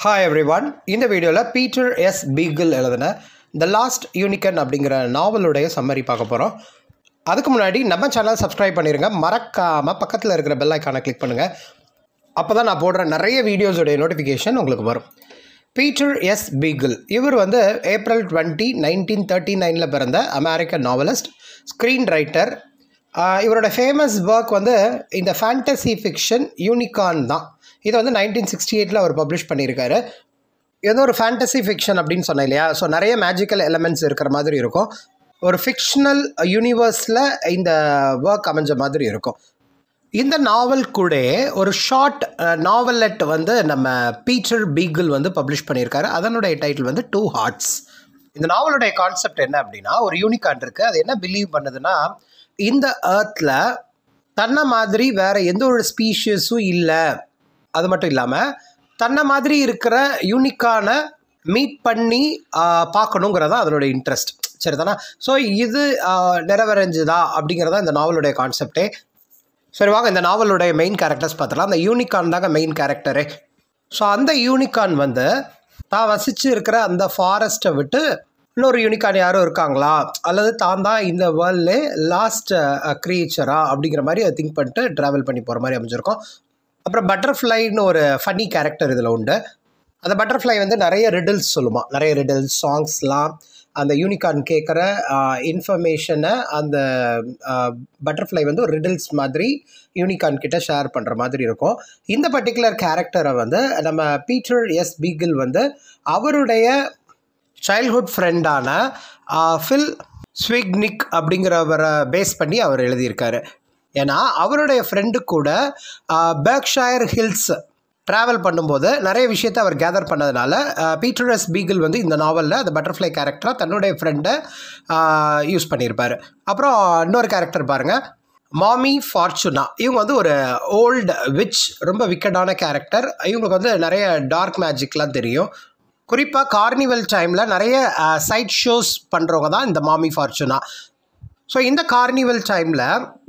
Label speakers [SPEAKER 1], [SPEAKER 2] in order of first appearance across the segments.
[SPEAKER 1] hi every one இந்த வீடியோவில் Peter S beagle எழுதின த லாஸ்ட் யூனிகன் அப்படிங்கிற நாவலுடைய சம்மரி பார்க்க போகிறோம் அதுக்கு முன்னாடி நம்ம சேனல் சப்ஸ்கிரைப் பண்ணிடுங்க மறக்காமல் பக்கத்தில் இருக்கிற பெல் ஐக்கானை கிளிக் பண்ணுங்கள் அப்போ தான் நான் போடுற நிறைய வீடியோஸுடைய நோட்டிஃபிகேஷன் உங்களுக்கு வரும் பீட்டர் எஸ் பீகிள் இவர் வந்து ஏப்ரல் டுவெண்ட்டி நைன்டீன் தேர்ட்டி நைனில் பிறந்த அமெரிக்கன் நாவலிஸ்ட் ஸ்க்ரீன் ரைட்டர் இவரோட ஃபேமஸ் ஒர்க் வந்து இந்த ஃபேண்டசி ஃபிக்ஷன் யூனிகான் தான் இது வந்து நைன்டீன் சிக்ஸ்டி எயிட்டில் அவர் பப்ளிஷ் பண்ணியிருக்காரு ஏதோ ஒரு ஃபேண்டசி ஃபிக்ஷன் அப்படின்னு சொன்னேன் இல்லையா ஸோ நிறைய மேஜிக்கல் எலமெண்ட்ஸ் இருக்கிற மாதிரி இருக்கும் ஒரு ஃபிக்ஷனல் யூனிவர்ஸில் இந்த ஒர்க் அமைஞ்ச மாதிரி இருக்கும் இந்த நாவல் கூட ஒரு ஷார்ட் நாவலெட் வந்து நம்ம பீட்டர் பீகிள் வந்து பப்ளிஷ் பண்ணியிருக்காரு அதனுடைய டைட்டில் வந்து டூ ஹார்ட்ஸ் இந்த நாவலுடைய கான்செப்ட் என்ன அப்படின்னா ஒரு யூனிகான் இருக்குது அது என்ன பிலீவ் பண்ணுதுன்னா இந்த ஏர்த்தில் தன்னை மாதிரி வேற எந்த ஒரு ஸ்பீஷியஸும் இல்லை அது மட்டும் இல்லாமல் தன்னை மாதிரி இருக்கிற யூனிக்கான மீட் பண்ணி பார்க்கணுங்கிறதா அதனுடைய இன்ட்ரெஸ்ட் சரிதானா ஸோ இது நிறைவடைஞ்சுதா அப்படிங்கிறதா இந்த நாவலுடைய கான்செப்டே சரி வாங்க இந்த நாவலுடைய மெயின் கேரக்டர்ஸ் பார்த்துலாம் அந்த யூனிகான் தாங்க மெயின் கேரக்டரே ஸோ அந்த யூனிகான் வந்து தான் வசித்து இருக்கிற அந்த ஃபாரஸ்ட்டை விட்டு இன்னொரு யூனிகான் யாரும் இருக்காங்களா அல்லது தான் தான் இந்த வேர்ல்ட்லே லாஸ்ட் க்ரியேச்சரா அப்படிங்கிற மாதிரி அதை திங்க் பண்ணிட்டு ட்ராவல் பண்ணி போகிற மாதிரி அமைஞ்சிருக்கும் அப்புறம் பட்டர்ஃப்ளைன்னு ஒரு ஃபன்னி கேரக்டர் இதில் உண்டு அந்த பட்டர்ஃப்ளை வந்து நிறைய ரிடில்ஸ் சொல்லுமா நிறைய ரிடில்ஸ் சாங்ஸ்லாம் அந்த யூனிகான் கேட்குற இன்ஃபர்மேஷனை அந்த பட்டர்ஃப்ளை வந்து ஒரு ரிடில்ஸ் மாதிரி யூனிகான் கிட்ட ஷேர் பண்ணுற மாதிரி இருக்கும் இந்த பர்டிகுலர் கேரக்டரை வந்து நம்ம பீட்டர் எஸ் பீகிள் வந்து அவருடைய சைல்ட்ஹுட் ஃப்ரெண்டான ஃபில் ஸ்விக்னிக் அப்படிங்கிறவரை பேஸ் பண்ணி அவர் எழுதியிருக்காரு ஏன்னா அவருடைய ஃப்ரெண்டு கூட பேர்க்ஷயர் ஹில்ஸ் ட்ராவல் பண்ணும்போது நிறைய விஷயத்தை அவர் கேதர் பண்ணதுனால பீட்டர் எஸ் பீகிள் வந்து இந்த நாவலில் அந்த பட்டர்ஃப்ளை கேரக்டராக தன்னுடைய ஃப்ரெண்டை யூஸ் பண்ணியிருப்பார் அப்புறம் இன்னொரு கேரக்டர் பாருங்கள் மாமி ஃபார்ச்சுனா இவங்க வந்து ஒரு ஓல்டு விச் ரொம்ப விக்கடான கேரக்டர் இவங்களுக்கு வந்து நிறைய டார்க் மேஜிக்லாம் தெரியும் குறிப்பாக கார்னிவல் டைமில் நிறைய சைட் ஷோஸ் பண்ணுறவங்க தான் இந்த மாமி ஃபார்ச்சுனா ஸோ இந்த கார்னிவல் டைமில்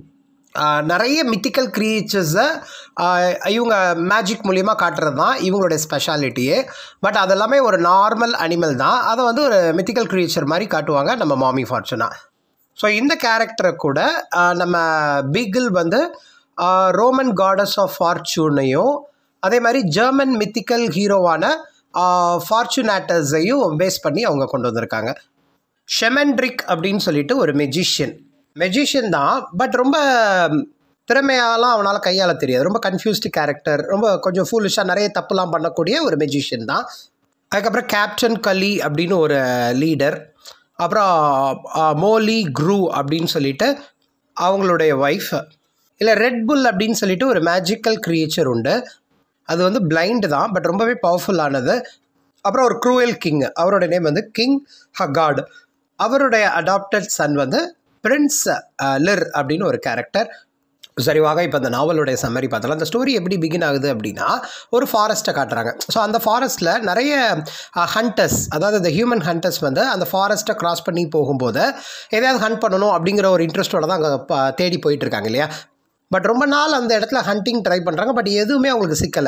[SPEAKER 1] நிறைய மித்திக்கல் க்ரியேச்சர்ஸை இவங்க மேஜிக் மூலியமாக காட்டுறது தான் இவங்களுடைய ஸ்பெஷாலிட்டியே பட் அதெல்லாமே ஒரு நார்மல் அனிமல் தான் அதை வந்து ஒரு மித்திக்கல் க்ரியேச்சர் மாதிரி காட்டுவாங்க நம்ம மாமி ஃபார்ச்சுனா ஸோ இந்த கேரக்டரை கூட நம்ம பிகிள் வந்து ரோமன் காடஸ் ஆஃப் ஃபார்ச்சூனையும் அதே மாதிரி ஜெர்மன் மித்திக்கல் ஹீரோவான ஃபார்ச்சுனேட்டர்ஸையும் பேஸ் பண்ணி அவங்க கொண்டு வந்திருக்காங்க ஷெமன்ட்ரிக் அப்படின்னு சொல்லிட்டு ஒரு மெஜிஷியன் மெஜிஷியன் தான் பட் ரொம்ப திறமையாலாம் அவனால் கையாள தெரியாது ரொம்ப கன்ஃபியூஸ்டு கேரக்டர் ரொம்ப கொஞ்சம் ஃபூலிஷாக நிறைய தப்புலாம் பண்ணக்கூடிய ஒரு மெஜிஷியன் தான் அதுக்கப்புறம் கேப்டன் கலி அப்படின்னு ஒரு லீடர் அப்புறம் மோலி க்ரூ அப்படின்னு சொல்லிட்டு அவங்களுடைய ஒய்ஃப் இல்லை ரெட் புல் அப்படின்னு சொல்லிட்டு ஒரு மேஜிக்கல் க்ரியேச்சர் உண்டு அது வந்து பிளைண்டு தான் பட் ரொம்பவே பவர்ஃபுல்லானது அப்புறம் ஒரு க்ரூவல் கிங் அவரோட நேம் வந்து கிங் ஹகாட் அவருடைய அடாப்டட் சன் வந்து பிரின்ஸ் லிர் அப்படின்னு ஒரு கேரக்டர் சரி வாங்க இப்போ அந்த நாவலுடைய சம்மரி பார்த்தலாம் அந்த ஸ்டோரி எப்படி பிகின் ஆகுது அப்படின்னா ஒரு ஃபாரஸ்ட்டை காட்டுறாங்க ஸோ அந்த ஃபாரஸ்ட்டில் நிறைய ஹண்டர்ஸ் அதாவது இந்த ஹியூமன் ஹண்டர்ஸ் வந்து அந்த ஃபாரஸ்ட்டை கிராஸ் பண்ணி போகும்போது எதையாவது ஹண்ட் பண்ணணும் அப்படிங்கிற ஒரு இன்ட்ரெஸ்ட்டோட தான் அங்கே தேடி போயிட்டு இருக்காங்க இல்லையா பட் ரொம்ப நாள் அந்த இடத்துல ஹண்டிங் ட்ரை பண்ணுறாங்க பட் எதுவுமே அவங்களுக்கு சிக்கலை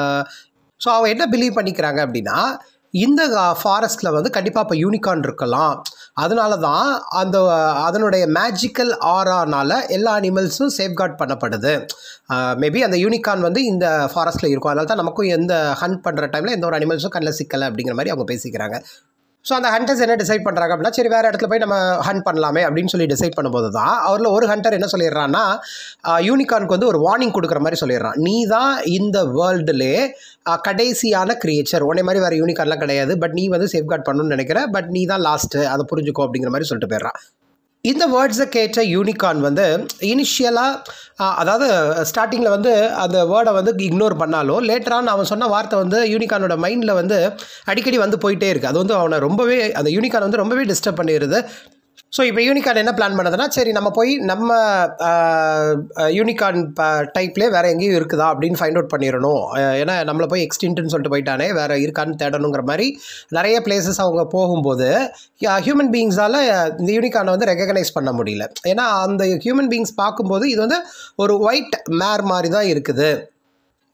[SPEAKER 1] ஸோ அவங்க என்ன பிலீவ் பண்ணிக்கிறாங்க அப்படின்னா இந்த ஃபாரஸ்ட்டில் வந்து கண்டிப்பாக இப்போ யூனிகான் இருக்கலாம் அதனால தான் அந்த அதனுடைய மேஜிக்கல் ஆரானால் எல்லா அனிமல்ஸும் சேஃப்கார்ட் பண்ணப்படுது மேபி அந்த யூனிகான் வந்து இந்த ஃபாரஸ்ட்டில் இருக்கும் அதனால தான் நமக்கும் எந்த ஹண்ட் பண்ணுற டைமில் எந்த ஒரு அனிமல்ஸும் கண்ணில் சிக்கலை அப்படிங்கிற மாதிரி அவங்க பேசிக்கிறாங்க ஸோ அந்த ஹண்டர்ஸ் என்ன டிசைட் பண்ணுறாங்க அப்படின்னா சரி வேறு இடத்துல போய் நம்ம ஹண்ட் பண்ணலாமே அப்படின்னு சொல்லி டிசைட் பண்ணும்போது தான் அவரில் ஒரு ஹண்டர் என்ன சொல்லிடுறான்னா யூனிகானுக்கு வந்து ஒரு வார்னிங் கொடுக்குற மாதிரி சொல்லிடுறான் நீ தான் இந்த வேர்ல்டுலே கடைசியான கிரியேச்சர் உடனே மாதிரி வேறு யூனிகான்லாம் கிடையாது பட் நீ வந்து சேஃப்கார்ட் பண்ணணும்னு நினைக்கிற பட் நீ தான் லாஸ்ட்டு அதை புரிஞ்சுக்கோ அப்படிங்கிற மாதிரி சொல்லிட்டு போயிடுறான் இந்த வேர்ட்ஸை கேட்ட யூனிகான் வந்து இனிஷியலாக அதாவது ஸ்டார்டிங்கில் வந்து அந்த வேர்டை வந்து இக்னோர் பண்ணாலும் லேட்டரான அவன் சொன்ன வார்த்தை வந்து யூனிகானோட மைண்டில் வந்து அடிக்கடி வந்து போயிட்டே இருக்குது அது வந்து அவனை ரொம்பவே அந்த யூனிகான் வந்து ரொம்பவே டிஸ்டர்ப் பண்ணிடுது ஸோ இப்போ யூனிகான் என்ன பிளான் பண்ணதுன்னா சரி நம்ம போய் நம்ம யூனிகான் டைப்லேயே வேறு எங்கேயும் இருக்குதா அப்படின்னு ஃபைண்ட் அவுட் பண்ணிடணும் ஏன்னா நம்மளை போய் எக்ஸ்டின்ட்டுன்னு சொல்லிட்டு போயிட்டானே வேறு இருக்கான்னு தேடணுங்கிற மாதிரி நிறைய பிளேசஸ் அவங்க போகும்போது ஹியூமன் பீயிங்ஸால் இந்த யூனிகானை வந்து ரெகக்னைஸ் பண்ண முடியல ஏன்னா அந்த ஹியூமன் பீயிங்ஸ் பார்க்கும்போது இது வந்து ஒரு ஒயிட் மேர் மாதிரி தான் இருக்குது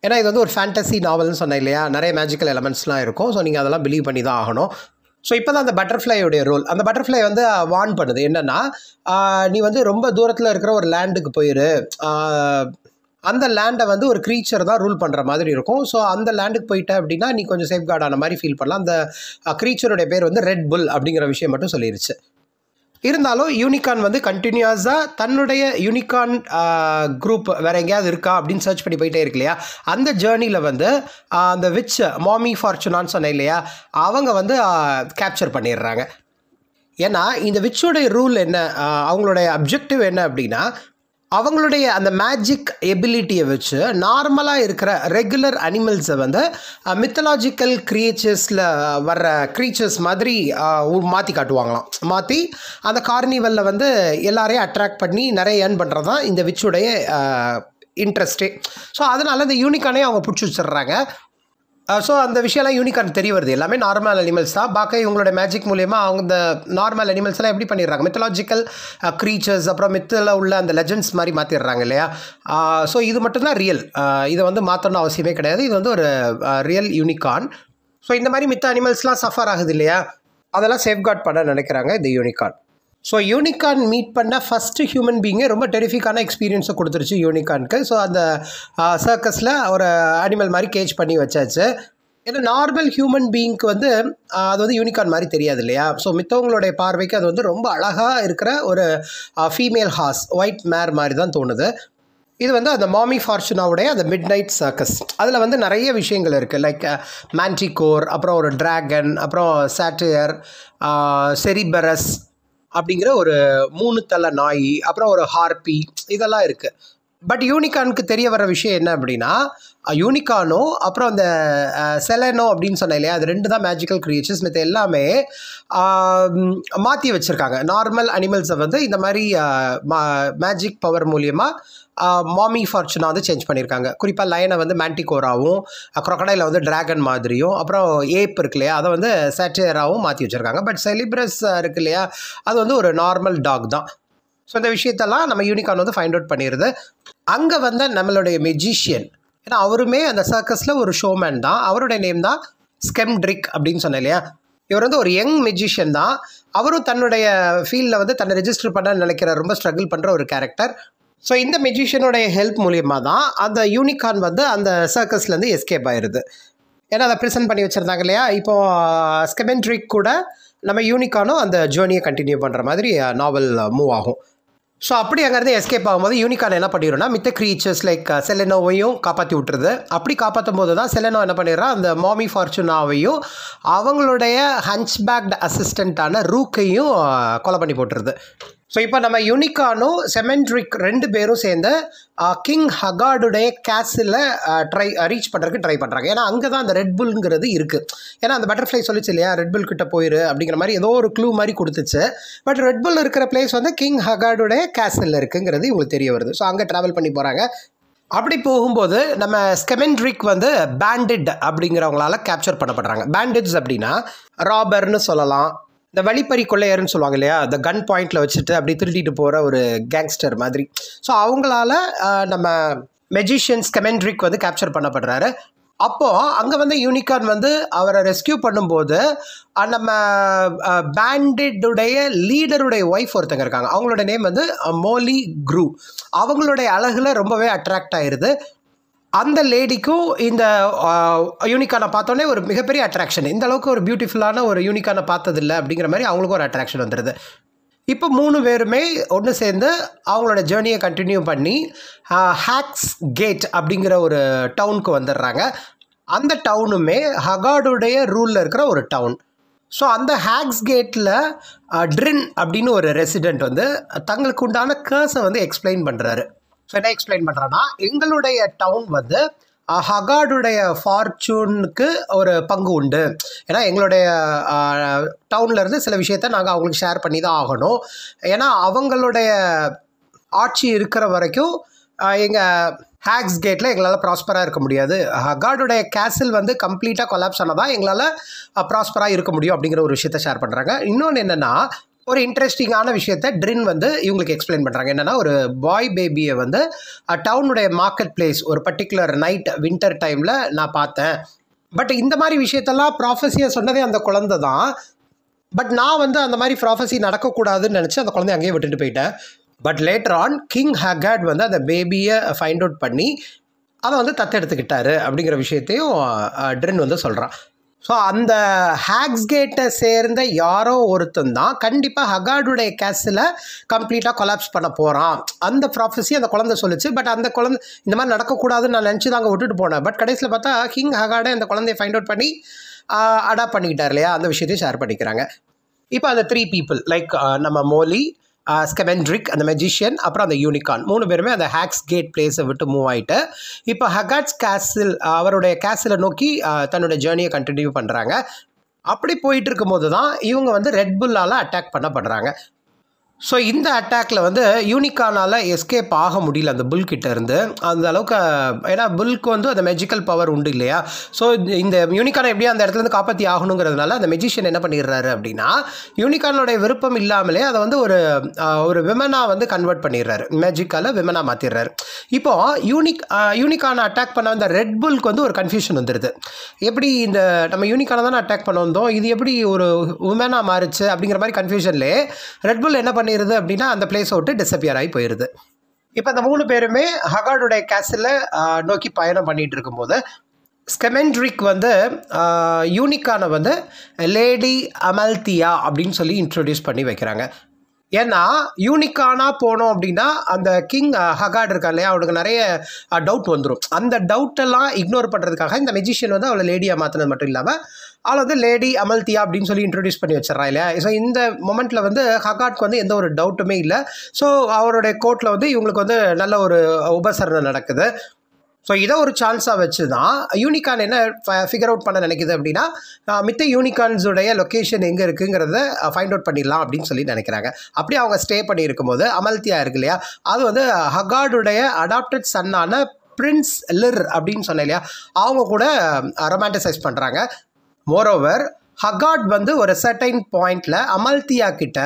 [SPEAKER 1] ஏன்னா இது வந்து ஒரு ஃபேண்டசி நாவல்னு சொன்னேன் இல்லையா நிறைய மேஜிக்கல் எலமெண்ட்ஸ்லாம் இருக்கும் ஸோ நீங்கள் அதெல்லாம் பிலீவ் பண்ணி தான் ஆகணும் ஸோ இப்போ தான் அந்த பட்டர்ஃப்ளையோடைய ரோல் அந்த பட்டர்ஃப்ளை வந்து வார்ன் பண்ணுது என்னென்னா நீ வந்து ரொம்ப தூரத்தில் இருக்கிற ஒரு லேண்டுக்கு போயிரு ஆஹ், அந்த லேண்டை வந்து ஒரு க்ரீச்சர் தான் ரூல் பண்ணுற மாதிரி இருக்கும் ஸோ அந்த லேண்டுக்கு போயிட்ட அப்படின்னா நீ கொஞ்சம் சேஃப் ஆன மாதிரி ஃபீல் பண்ணலாம் அந்த க்ரீச்சருடைய பேர் வந்து ரெட் புல் அப்படிங்கிற விஷயம் மட்டும் சொல்லிருச்சு இருந்தாலும் யூனிகான் வந்து கண்டினியூஸாக தன்னுடைய யூனிகான் குரூப் வேறு எங்கேயாவது இருக்கா அப்படின்னு சர்ச் பண்ணி போயிட்டே இருக்கு இல்லையா அந்த ஜேர்னியில் வந்து ஆஹ், அந்த விச் மாமி ஃபார்ச்சுனான்னு சொன்னேன் இல்லையா அவங்க வந்து கேப்சர் பண்ணிடுறாங்க ஏன்னா இந்த விச்சோடைய ரூல் என்ன ஆஹ், அவங்களுடைய அப்ஜெக்டிவ் என்ன அப்படின்னா அவங்களுடைய அந்த மேஜிக் எபிலிட்டியை வச்சு நார்மலாக இருக்கிற ரெகுலர் அனிமல்ஸை வந்து மித்தலாஜிக்கல் கிரியேச்சர்ஸில் வர்ற க்ரீச்சர்ஸ் மாதிரி மாற்றி காட்டுவாங்களாம் மாற்றி அந்த கார்னிவலில் வந்து எல்லாரையும் அட்ராக்ட் பண்ணி நிறைய ஏர்ன் பண்ணுறது தான் இந்த விச்சுடைய இன்ட்ரெஸ்ட்டே ஸோ அதனால் இந்த யூனிக்கானே அவங்க பிடிச்சி வச்சிடுறாங்க ஸோ அந்த விஷயம்லாம் யூனிகான் தெரிய வருது எல்லாமே நார்மல் அனிமல்ஸ் தான் பார்க்க இவங்களோட மேஜிக் மூலியமா அவங்க இந்த நார்மல் அனிமல்ஸ் எல்லாம் எப்படி பண்ணிடுறாங்க மித்தலாஜிக்கல் க்ரீச்சர்ஸ் அப்புறம் மித்தில் உள்ள அந்த லெஜண்ட்ஸ் மாதிரி மாற்றிடுறாங்க இல்லையா ஸோ இது மட்டும்தான் ரியல் இதை வந்து மாற்றணும் அவசியமே கிடையாது இது வந்து ஒரு ரியல் யூனிகான் ஸோ இந்த மாதிரி மித்த அனிமல்ஸ்லாம் சஃபர் ஆகுது இல்லையா அதெல்லாம் சேஃப்கார்ட் பண்ண நினைக்கிறாங்க இந்த யூனிகான் ஸோ யூனிகான் மீட் பண்ண ஃபஸ்ட்டு ஹியூமன் பீங்கே ரொம்ப டெரிஃபிக்கான எக்ஸ்பீரியன்ஸை கொடுத்துருச்சு யூனிகானுக்கு ஸோ அந்த சர்க்கஸில் ஒரு அனிமல் மாதிரி கேஜ் பண்ணி வச்சாச்சு ஏன்னா நார்மல் ஹியூமன் பீயிங்க்கு வந்து ஆஹ், அது வந்து யூனிகான் மாதிரி தெரியாது இல்லையா ஸோ மித்தவங்களுடைய பார்வைக்கு அது வந்து ரொம்ப அழகாக இருக்கிற ஒரு ஃபீமேல் ஹார்ஸ் ஒயிட் மேர் மாதிரி தான் தோணுது இது வந்து அந்த மாமி ஃபார்ச்சுனாவுடைய அந்த மிட் நைட் சர்க்கஸ் அதில் வந்து நிறைய விஷயங்கள் இருக்குது லைக் மேன்டிகோர் அப்புறம் ஒரு டிராகன் அப்புறம் சாட்டியர் செரிபரஸ் அப்படிங்கிற ஒரு மூணு தலை நாய் அப்புறம் ஒரு ஹார்பி இதெல்லாம் இருக்குது பட் யூனிகானுக்கு தெரிய வர விஷயம் என்ன அப்படின்னா யூனிகானோ அப்புறம் அந்த செலனோ அப்படின்னு சொன்னேன் இல்லையா அது ரெண்டு தான் மேஜிக்கல் கிரியேச்சர்ஸ் மற்ற எல்லாமே மாற்றி வச்சுருக்காங்க நார்மல் அனிமல்ஸை வந்து இந்த மாதிரி மேஜிக் பவர் மூலியமாக மாமி ஃபார்ச்சுனா வந்து சேஞ்ச் பண்ணியிருக்காங்க குறிப்பாக லைனை வந்து மேன்டிகோராவும் crocodile வந்து டிராகன் மாதிரியும் அப்புறம் ஏப் இருக்கு இல்லையா அதை வந்து சேட்டியராகவும் மாற்றி வச்சுருக்காங்க பட் செலிப்ரஸ் இருக்கு இல்லையா அது வந்து ஒரு நார்மல் டாக் தான் ஸோ இந்த விஷயத்தெல்லாம் நம்ம யூனிகான் வந்து ஃபைண்ட் அவுட் பண்ணிடுது அங்கே வந்த நம்மளுடைய மெஜிஷியன் ஏன்னா அவருமே அந்த சர்க்கஸில் ஒரு ஷோமேன் தான் அவருடைய நேம் தான் ஸ்கெம்ட்ரிக் அப்படின்னு சொன்னேன் இல்லையா இவர் வந்து ஒரு யங் மெஜிஷியன் தான் அவரும் தன்னுடைய ஃபீல்டில் வந்து தன்னை ரெஜிஸ்டர் பண்ண நினைக்கிற ரொம்ப ஸ்ட்ரகிள் பண்ணுற ஒரு கேரக்டர் ஸோ இந்த மெஜிஷியனுடைய ஹெல்ப் மூலியமாக தான் அந்த யூனிகான் வந்து அந்த சர்க்கஸ்லேருந்து எஸ்கேப் ஆயிடுது ஏன்னா அதை ப்ரெசென்ட் பண்ணி வச்சுருந்தாங்க இல்லையா இப்போ ஸ்கெமெண்ட்ரிக் கூட நம்ம யூனிகானும் அந்த ஜேர்னியை கண்டினியூ பண்ணுற மாதிரி நாவல் மூவ் ஆகும் ஸோ அப்படி அங்கேருந்து எஸ்கேப் ஆகும்போது யூனிகான் என்ன பண்ணிடும்னா மித்த க்ரீச்சர்ஸ் லைக் செலனோவையும் காப்பாற்றி விட்டுருது அப்படி காப்பாற்றும் போது தான் செலனோ என்ன பண்ணிடுறா அந்த மாமி ஃபார்ச்சுனாவையும் அவங்களுடைய ஹன்ச்பேக்ட் அசிஸ்டண்ட்டான ரூக்கையும் அஹ், கொலை பண்ணி போட்டுருது ஸோ இப்போ நம்ம யூனிகானும் செமெண்ட்ரிக் ரெண்டு பேரும் சேர்ந்து கிங் ஹகார்டுடைய கேஸில் ட்ரை ரீச் பண்ணுறதுக்கு ட்ரை பண்ணுறாங்க ஏன்னா அங்கே தான் அந்த ரெட் புல்ங்கிறது இருக்குது ஏன்னா அந்த பட்டர்ஃப்ளை சொல்லிச்சு இல்லையா ரெட் புல் கிட்ட போயிரு அப்படிங்கிற மாதிரி ஏதோ ஒரு க்ளூ மாதிரி கொடுத்துச்சு பட் ரெட் புல் இருக்கிற பிளேஸ் வந்து கிங் ஹகார்டுடைய கேஸில் இருக்குங்கிறது இவங்களுக்கு தெரிய வருது ஸோ அங்கே ட்ராவல் பண்ணி போகிறாங்க அப்படி போகும்போது நம்ம ஸ்கெமெண்ட்ரிக் வந்து பேண்டிட் அப்படிங்கிறவங்களால கேப்சர் பண்ணப்படுறாங்க பேண்டிட்ஸ் அப்படின்னா ராபர்னு சொல்லலாம் இந்த வழிப்பறி கொள்ளையர்னு சொல்லுவாங்க இல்லையா இந்த கன் பாயிண்டில் வச்சுட்டு அப்படி திருடிட்டு போகிற ஒரு கேங்ஸ்டர் மாதிரி ஸோ அவங்களால ஆஹ், நம்ம மெஜிஷியன் ஸ்கெமெண்ட்ரிக் வந்து கேப்சர் பண்ணப்படுறாரு அப்போது அங்கே வந்து யூனிகார்ன் வந்து அவரை ரெஸ்கியூ பண்ணும்போது அஹ், நம்ம பேண்டிடுடைய லீடருடைய ஒய்ஃப் ஒருத்தங்க இருக்காங்க அவங்களோட நேம் வந்து அஹ், மோலி க்ரூ அவங்களுடைய அழகில் ரொம்பவே அட்ராக்ட் ஆயிருது அந்த லேடிக்கும் இந்த யூனிக்கானை பார்த்தோன்னே ஒரு மிகப்பெரிய அட்ராக்ஷன் இந்த அளவுக்கு ஒரு பியூட்டிஃபுல்லான ஒரு யூனிக்கானை பார்த்ததில்ல அப்படிங்கிற மாதிரி அவங்களுக்கும் ஒரு அட்ராக்ஷன் வந்துடுது இப்போ மூணு பேருமே ஒன்று சேர்ந்து அவங்களோட ஜேர்னியை கண்டினியூ பண்ணி ஹேக்ஸ் கேட் அப்படிங்கிற ஒரு டவுனுக்கு வந்துடுறாங்க அந்த டவுனுமே ஹகார்டுடைய ரூலில் இருக்கிற ஒரு டவுன் ஸோ அந்த ஹேக்ஸ் கேட்டில் ட்ரின் அப்படின்னு ஒரு ரெசிடெண்ட் வந்து தங்களுக்கு உண்டான கேர்ஸை வந்து எக்ஸ்பிளைன் பண்ணுறாரு ஸோ என்ன எக்ஸ்பிளைன் பண்ணுறேன்னா எங்களுடைய டவுன் வந்து அஹ், ஹகார்டுடைய ஃபார்ச்சூனுக்கு ஒரு பங்கு உண்டு ஏன்னா எங்களுடைய டவுன்ல இருந்து சில விஷயத்த நாங்கள் அவங்களுக்கு ஷேர் பண்ணி தான் ஆகணும் ஏன்னா அவங்களுடைய ஆட்சி இருக்கிற வரைக்கும் எங்கள் ஹேக்ஸ் கேட்டில் எங்களால் ப்ராஸ்பராக இருக்க முடியாது ஹகார்டுடைய கேசில் வந்து கம்ப்ளீட்டாக கொலாப்ஸ் ஆனால் தான் எங்களால் ப்ராஸ்பராக இருக்க முடியும் அப்படிங்கிற ஒரு விஷயத்த ஷேர் பண்ணுறாங்க இன்னொன்று என்னென்னா ஒரு இன்ட்ரெஸ்டிங்கான விஷயத்த ட்ரின் வந்து இவங்களுக்கு எக்ஸ்பிளைன் பண்ணுறாங்க என்னென்னா ஒரு பாய் பேபியை வந்து டவுனுடைய மார்க்கெட் பிளேஸ் ஒரு பர்டிகுலர் நைட் வின்டர் டைமில் நான் பார்த்தேன் பட் இந்த மாதிரி விஷயத்தெல்லாம் ப்ராஃபஸியை சொன்னதே அந்த குழந்தை தான் பட் நான் வந்து அந்த மாதிரி ப்ராஃபஸி நடக்கக்கூடாதுன்னு நினச்சி அந்த குழந்தைய அங்கேயே விட்டுட்டு போயிட்டேன் but later on king Haggard வந்து அந்த பேபியை ஃபைண்ட் அவுட் பண்ணி அதை வந்து தத்தெடுத்துக்கிட்டாரு அப்படிங்கிற விஷயத்தையும் ட்ரின் வந்து சொல்கிறான் ஸோ அந்த ஹேக்ஸ்கேட்டை சேர்ந்த யாரோ ஒருத்தன் தான் கண்டிப்பாக ஹகாடுடைய கேஸில் கம்ப்ளீட்டாக கொலாப்ஸ் பண்ண போகிறான் அந்த ப்ராஃபஸி அந்த குழந்தை சொல்லுச்சு பட் அந்த குழந்தை இந்த மாதிரி நடக்கக்கூடாதுன்னு நான் நினச்சி தாங்க விட்டுட்டு போனேன் பட் கடைசியில் பார்த்தா கிங் ஹகாடை அந்த குழந்தைய ஃபைண்ட் அவுட் பண்ணி அடாப்ட் பண்ணிக்கிட்டார் இல்லையா அந்த விஷயத்தையும் ஷேர் பண்ணிக்கிறாங்க இப்போ அந்த த்ரீ பீப்புள் லைக் நம்ம மோலி ஸ்கெமெண்ட்ரிக் அந்த மெஜிஷியன் அப்புறம் அந்த யூனிகான் மூணு பேருமே அந்த ஹேக்ஸ் கேட் பிளேஸை விட்டு மூவ் ஆகிட்டு இப்போ ஹகாட்ஸ் கேசில் அவருடைய கேசிலை நோக்கி தன்னோட ஜேர்னியை கண்டினியூ பண்ணுறாங்க அப்படி போயிட்டு இருக்கும்போது தான் இவங்க வந்து ரெட் புல்லால் அட்டாக் பண்ணப்படுறாங்க ஸோ இந்த அட்டாக்ல வந்து யூனிகானால் எஸ்கேப் ஆக முடியல அந்த புல் கிட்ட இருந்து அந்த அளவுக்கு ஏன்னா புல்க்கு வந்து அந்த மெஜிக்கல் பவர் உண்டு இல்லையா ஸோ இந்த யூனிகானை எப்படியும் அந்த இடத்துல இருந்து காப்பாற்றி ஆகணுங்கிறதுனால அந்த மெஜிஷியன் என்ன பண்ணிடுறாரு அப்படின்னா யூனிகானோடைய விருப்பம் இல்லாமலே அதை வந்து ஒரு ஒரு விமனாக வந்து கன்வெர்ட் பண்ணிடுறாரு மேஜிக்கால விமனாக மாற்றிடுறாரு இப்போ யூனிக் யூனிகானை அட்டாக் பண்ண அந்த ரெட் புல்க்கு வந்து ஒரு கன்ஃபியூஷன் வந்துடுது எப்படி இந்த நம்ம யூனிகானை தானே அட்டாக் பண்ண வந்தோம் இது எப்படி ஒரு உமனாக மாறுச்சு அப்படிங்கிற மாதிரி கன்ஃபியூஷன்லேயே ரெட் புல் என்ன பண்ணிடுது அப்படின்னா அந்த பிளேஸை விட்டு டிஸப்பியர் ஆகி போயிடுது இப்போ அந்த மூணு பேருமே ஹகாடுடைய கேஸில் நோக்கி பயணம் பண்ணிகிட்டு இருக்கும்போது ஸ்கெமெண்ட்ரிக் வந்து யூனிக்கான வந்து லேடி அமல்தியா அப்படின்னு சொல்லி இன்ட்ரடியூஸ் பண்ணி வைக்கிறாங்க ஏன்னா யூனிக்கானா போனோம் அப்படின்னா அந்த கிங் ஹகாட் இருக்கா இல்லையா அவனுக்கு நிறைய டவுட் வந்துடும் அந்த டவுட்டெல்லாம் இக்னோர் பண்ணுறதுக்காக இந்த மெஜிஷியன் வந்து அவளை லேடியாக மாற்றினது மட்டும் இல்லாமல் அவளை வந்து லேடி அமல்தியா அப்படின்னு சொல்லி இன்ட்ரடியூஸ் பண்ணி வச்சிடறா இல்லையா ஸோ இந்த மொமெண்ட்டில் வந்து ஹகாட்க்கு வந்து எந்த ஒரு டவுட்டுமே இல்லை ஸோ அவருடைய கோர்ட்டில் வந்து இவங்களுக்கு வந்து நல்ல ஒரு உபசரணை நடக்குது ஸோ இதை ஒரு சான்ஸாக வச்சு தான் யூனிகான் என்ன ஃபிகர் அவுட் பண்ண நினைக்குது அப்படின்னா மித்த யூனிகான்ஸுடைய லொக்கேஷன் எங்கே இருக்குங்கிறத ஃபைண்ட் அவுட் பண்ணிடலாம் அப்படின்னு சொல்லி நினைக்கிறாங்க அப்படி அவங்க ஸ்டே பண்ணி இருக்கும்போது அமல்தியா இருக்கு இல்லையா அது வந்து ஹகாடுடைய அடாப்டட் சன்னான பிரின்ஸ் லிர் அப்படின்னு சொன்னேன் இல்லையா அவங்க கூட ரொமான்டிசைஸ் பண்ணுறாங்க மோரோவர் ஹகாட் வந்து ஒரு சர்டைன் பாயிண்டில் அமல்தியா கிட்ட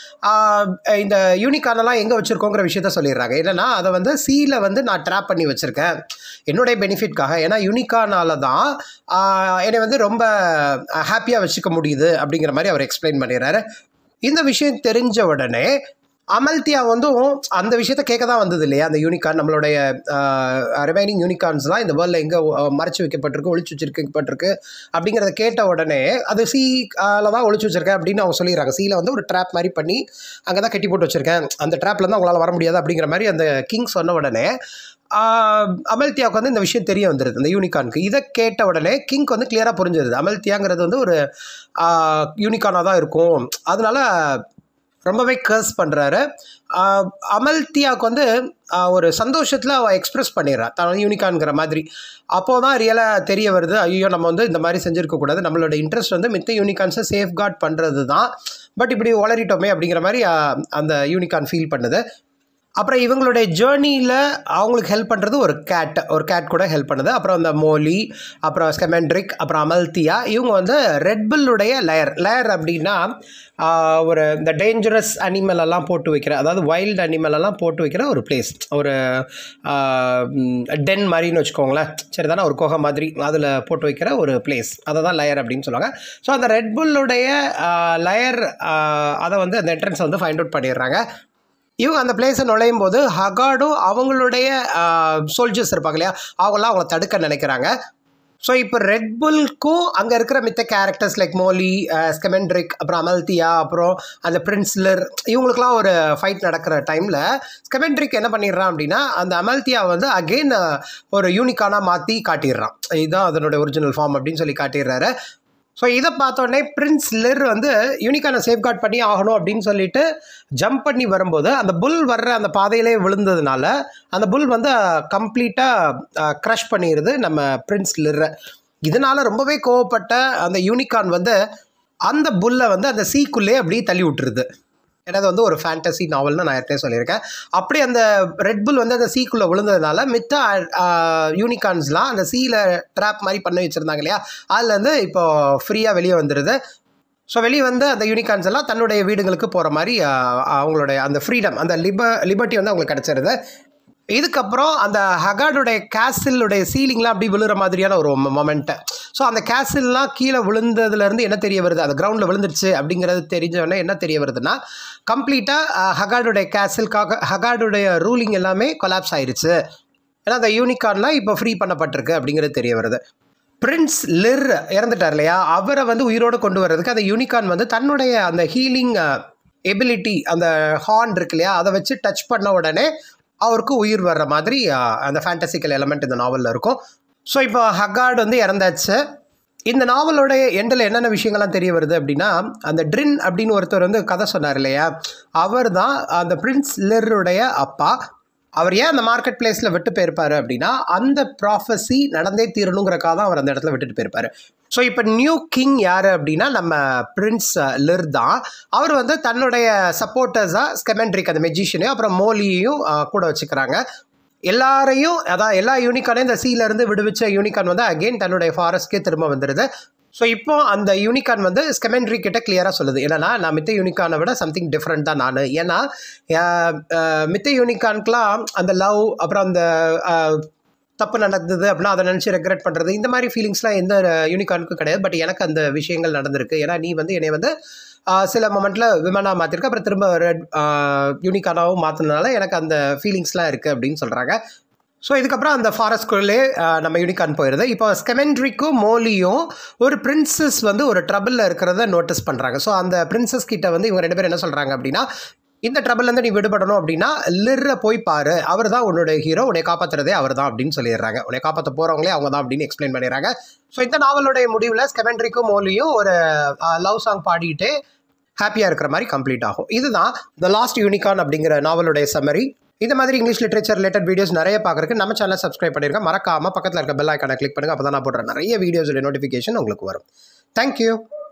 [SPEAKER 1] இந்த யூனிகானெல்லாம் எங்கே வச்சுருக்கோங்கிற விஷயத்த சொல்லிடுறாங்க என்னென்னா அதை வந்து சீல வந்து நான் ட்ராப் பண்ணி வச்சுருக்கேன் என்னுடைய பெனிஃபிட்காக ஏன்னா யூனிகானால தான் என்னை வந்து ரொம்ப ஹாப்பியாக வச்சுக்க முடியுது அப்படிங்கிற மாதிரி அவர் எக்ஸ்பிளைன் பண்ணிடுறாரு இந்த விஷயம் தெரிஞ்ச உடனே அமல்தியா வந்து அந்த விஷயத்த கேட்க தான் வந்தது இல்லையா அந்த யூனிகான் நம்மளுடைய ரிமைனிங் யூனிகான்ஸ்லாம் இந்த வேர்ல்டில் எங்கே மறைச்சு வைக்கப்பட்டிருக்கு ஒழிச்சு வச்சிருக்கப்பட்டிருக்கு அப்படிங்கிறத கேட்ட உடனே அது சீல தான் ஒழிச்சு வச்சிருக்கேன் அப்படின்னு அவங்க சொல்லிடுறாங்க சீல வந்து ஒரு ட்ராப் மாதிரி பண்ணி அங்கே தான் கட்டி போட்டு வச்சிருக்கேன் அந்த ட்ராப்ல தான் உங்களால் வர முடியாது அப்படிங்கிற மாதிரி அந்த கிங் சொன்ன உடனே அமல்தியாவுக்கு வந்து இந்த விஷயம் தெரிய வந்துடுது அந்த யூனிகானுக்கு இதை கேட்ட உடனே கிங்க்கு வந்து கிளியராக புரிஞ்சிருது அமல்தியாங்கிறது வந்து ஒரு யூனிகானாக தான் இருக்கும் அதனால ரொம்பவே கர்ஸ் பண்ணுறாரு அமல்தியாவுக்கு வந்து ஒரு சந்தோஷத்தில் அவள் எக்ஸ்ப்ரெஸ் பண்ணிடுறா தான் யூனிகான்ங்கிற மாதிரி அப்போ தான் ரியலாக தெரிய வருது ஐயோ நம்ம வந்து இந்த மாதிரி செஞ்சுருக்கக்கூடாது நம்மளோட இன்ட்ரெஸ்ட் வந்து மித்த யூனிகான்ஸை சேஃப்கார்ட் பண்ணுறது தான் பட் இப்படி வளரிட்டோமே அப்படிங்கிற மாதிரி அந்த யூனிகான் ஃபீல் பண்ணுது அப்புறம் இவங்களுடைய ஜேர்னியில் அவங்களுக்கு ஹெல்ப் பண்ணுறது ஒரு கேட் ஒரு கேட் கூட ஹெல்ப் பண்ணுது அப்புறம் அந்த மோலி அப்புறம் ஸ்கெமெண்ட்ரிக் அப்புறம் அமல்தியா இவங்க வந்து ரெட்பில்லுடைய லேயர் லேயர் அப்படின்னா ஒரு இந்த டேஞ்சரஸ் அனிமல் எல்லாம் போட்டு வைக்கிற அதாவது வைல்டு அனிமல் எல்லாம் போட்டு வைக்கிற ஒரு பிளேஸ் ஒரு டென் மாதிரின்னு வச்சுக்கோங்களேன் சரி தானே ஒரு குகை மாதிரி அதில் போட்டு வைக்கிற ஒரு பிளேஸ் அதை தான் லயர் அப்படின்னு சொல்லுவாங்க ஸோ அந்த ரெட்புல்லுடைய லயர் அதை வந்து அந்த என்ட்ரன்ஸை வந்து ஃபைண்ட் அவுட் பண்ணிடுறாங்க இவங்க அந்த பிளேஸை நுழையும் போது ஹகாடும் அவங்களுடைய சோல்ஜர்ஸ் இருப்பாங்க இல்லையா அவங்களாம் அவங்கள தடுக்க நினைக்கிறாங்க ஸோ இப்போ ரெட்புல்க்கும் அங்கே இருக்கிற மித்த கேரக்டர்ஸ் லைக் மோலி ஸ்கெமெண்ட்ரிக் அப்புறம் அமல்தியா அப்புறம் அந்த பிரின்ஸ்லர் இவங்களுக்குலாம் ஒரு ஃபைட் நடக்கிற டைமில் ஸ்கெமெண்ட்ரிக் என்ன பண்ணிடுறான் அப்படின்னா அந்த அமல்தியா வந்து அகெயின் ஒரு யூனிக்கானாக மாற்றி காட்டிடுறான் இதுதான் அதனோட ஒரிஜினல் ஃபார்ம் அப்படின்னு சொல்லி காட்டிடுறாரு ஸோ இதை பார்த்தோடனே பிரின்ஸ் லிர் வந்து யூனிக்கான சேஃப்கார்ட் பண்ணி ஆகணும் அப்படின்னு சொல்லிட்டு ஜம்ப் பண்ணி வரும்போது அந்த புல் வர்ற அந்த பாதையிலே விழுந்ததுனால அந்த புல் வந்து கம்ப்ளீட்டாக க்ரஷ் பண்ணிடுது நம்ம பிரின்ஸ் லிர்ரை இதனால் ரொம்பவே கோவப்பட்ட அந்த யூனிகான் வந்து அந்த புல்லை வந்து அந்த சீக்குள்ளே அப்படியே தள்ளி விட்டுருது ஏன்னா அது வந்து ஒரு ஃபேண்டசி நாவல்னு நான் ஏற்கனவே சொல்லியிருக்கேன் அப்படி அந்த ரெட்புல் வந்து அந்த சீக்குள்ளே விழுந்ததுனால மித்த யூனிகான்ஸ்லாம் அந்த சீல ட்ராப் மாதிரி பண்ணி வச்சுருந்தாங்க இல்லையா அதுலேருந்து இப்போ ஃப்ரீயாக வெளியே வந்துடுது ஸோ வெளியே வந்து அந்த யூனிகார்ன்ஸ் எல்லாம் தன்னுடைய வீடுகளுக்கு போகிற மாதிரி ஆஹ், அவங்களுடைய அந்த ஃப்ரீடம் அந்த லிப லிபர்ட்டி வந்து அவங்களுக்கு கிடச்சிருது இதுக்கப்புறம் அந்த ஹகார்டுடைய கேசிலுடைய சீலிங்லாம் அப்படி விழுற மாதிரியான ஒரு மொமெண்ட்டு ஸோ அந்த கேசில்லாம் கீழே விழுந்ததுலேருந்து என்ன தெரிய வருது அந்த கிரவுண்டில் விழுந்துருச்சு அப்படிங்கிறது தெரிஞ்சவொடனே என்ன தெரிய வருதுன்னா கம்ப்ளீட்டாக ஹகார்டுடைய கேசில் ஹகார்டுடைய ரூலிங் எல்லாமே கொலாப்ஸ் ஆயிருச்சு ஏன்னா அந்த யூனிகார்ன்லாம் இப்போ ஃப்ரீ பண்ணப்பட்டிருக்கு அப்படிங்கிறது தெரிய வருது பிரின்ஸ் லிர் இறந்துட்டார் இல்லையா அவரை வந்து உயிரோடு கொண்டு வர்றதுக்கு அந்த யூனிகார்ன் வந்து தன்னுடைய அந்த ஹீலிங் எபிலிட்டி அந்த ஹார்ன் இருக்கு இல்லையா அதை வச்சு டச் பண்ண உடனே அவருக்கு உயிர் வர்ற மாதிரி அஹ், அந்த ஃபேண்டசிக்கல் எலமெண்ட் இந்த நாவலில் இருக்கும் ஸோ இப்போ ஹக்கார்டு வந்து இறந்தாச்சு இந்த நாவலோட எண்டில் என்னென்ன விஷயங்கள்லாம் தெரிய வருது அப்படின்னா அந்த ட்ரின் அப்படின்னு ஒருத்தர் வந்து கதை சொன்னார் இல்லையா அவர் தான் அந்த பிரின்ஸ் லிருடைய அப்பா அவர் ஏன் அந்த மார்க்கெட் பிளேஸில் விட்டு போயிருப்பாரு அப்படின்னா அந்த ப்ராஃபஸி நடந்தே தீரணுங்கிறக்காக தான் அவர் அந்த இடத்துல விட்டுட்டு போயிருப்பாரு ஸோ இப்போ நியூ கிங் யார் அப்படின்னா நம்ம பிரின்ஸ் லிர் தான் அவர் வந்து தன்னுடைய சப்போர்ட்டர்ஸாக ஸ்கெமெண்ட்ரிக் அந்த மெஜிஷியனையும் அப்புறம் மோலியையும் ஆஹ், கூட வச்சுக்கிறாங்க எல்லாரையும் அதான் எல்லா யூனிகானையும் இந்த சீல இருந்து விடுவிச்ச யூனிகான் வந்து அகெயின் தன்னுடைய ஃபாரஸ்ட்கே திரும்ப வந்துடுது ஸோ இப்போ அந்த யூனிகான் வந்து ஸ்கெமெண்ட்ரி கிட்ட கிளியராக சொல்லுது என்னன்னா நான் மித்த யூனிகானை விட சம்திங் டிஃப்ரெண்ட் தான் நான் ஏன்னா அஹ், அஹ், மித்த யூனிகான்க்கெலாம் அந்த லவ் அப்புறம் அந்த அஹ், தப்பு நடந்தது அப்படின்னா அதை நினச்சி ரெக்ரெட் பண்ணுறது இந்த மாதிரி ஃபீலிங்ஸ்லாம் எந்த யூனிகானுக்கும் கிடையாது பட் எனக்கு அந்த விஷயங்கள் நடந்திருக்கு ஏன்னா நீ வந்து என்னை வந்து ஆஹ், சில மொமெண்ட்டில் விமனாக மாற்றிருக்க அப்புறம் திரும்ப ரெட் யூனிகானாகவும் மாற்றினால எனக்கு அந்த ஃபீலிங்ஸ்லாம் இருக்குது அப்படின்னு சொல்கிறாங்க ஸோ இதுக்கப்புறம் அந்த ஃபாரஸ்ட்குள்ளே நம்ம யூனிகான் போயிடுது இப்போ ஸ்கெமெண்ட்ரிக்கும் மோலியும் ஒரு பிரின்சஸ் வந்து ஒரு ட்ரபிளில் இருக்கிறத நோட்டீஸ் பண்ணுறாங்க ஸோ அந்த பிரின்சஸ் கிட்ட வந்து இவங்க ரெண்டு பேரும் என்ன சொல்கிறாங்க அப்படின்னா இந்த ட்ரபிள்லேருந்து நீ விடுபடணும் அப்படின்னா லிர்ரை போய் பாரு அவர் தான் உன்னோட ஹீரோ உன்னை காப்பாற்றுறதே அவர் தான் அப்படின்னு சொல்லிடுறாங்க உன்னை காப்பாற்ற போகிறவங்களே அவங்க தான் அப்படின்னு எக்ஸ்பிளைன் பண்ணிடுறாங்க ஸோ இந்த நாவலுடைய முடிவில் ஸ்கெமெண்ட்ரிக்கும் மோலியும் ஒரு லவ் சாங் பாடிட்டு ஹாப்பியாக இருக்கிற மாதிரி கம்ப்ளீட் ஆகும் இதுதான் த லாஸ்ட் யூனிகான் அப்படிங்கிற நாவலுடைய சம்மரி இந்த மாதிரி இங்கிலீஷ் லிட்ரேச்சர் ரிலேட்டட் வீடியோஸ் நிறைய பார்க்குறதுக்கு நம்ம சேனல் சப்ஸ்கிரைப் பண்ணிருங்க மறக்காம பக்கத்தில் இருக்க பெல் ஐக்கானை கிளிக் பண்ணுங்க அப்போ தான் நான் போடுற நிறைய வீடியோஸோட நோட்டிஃபிகேஷன் உங்களுக்கு வரும் தேங்க்யூ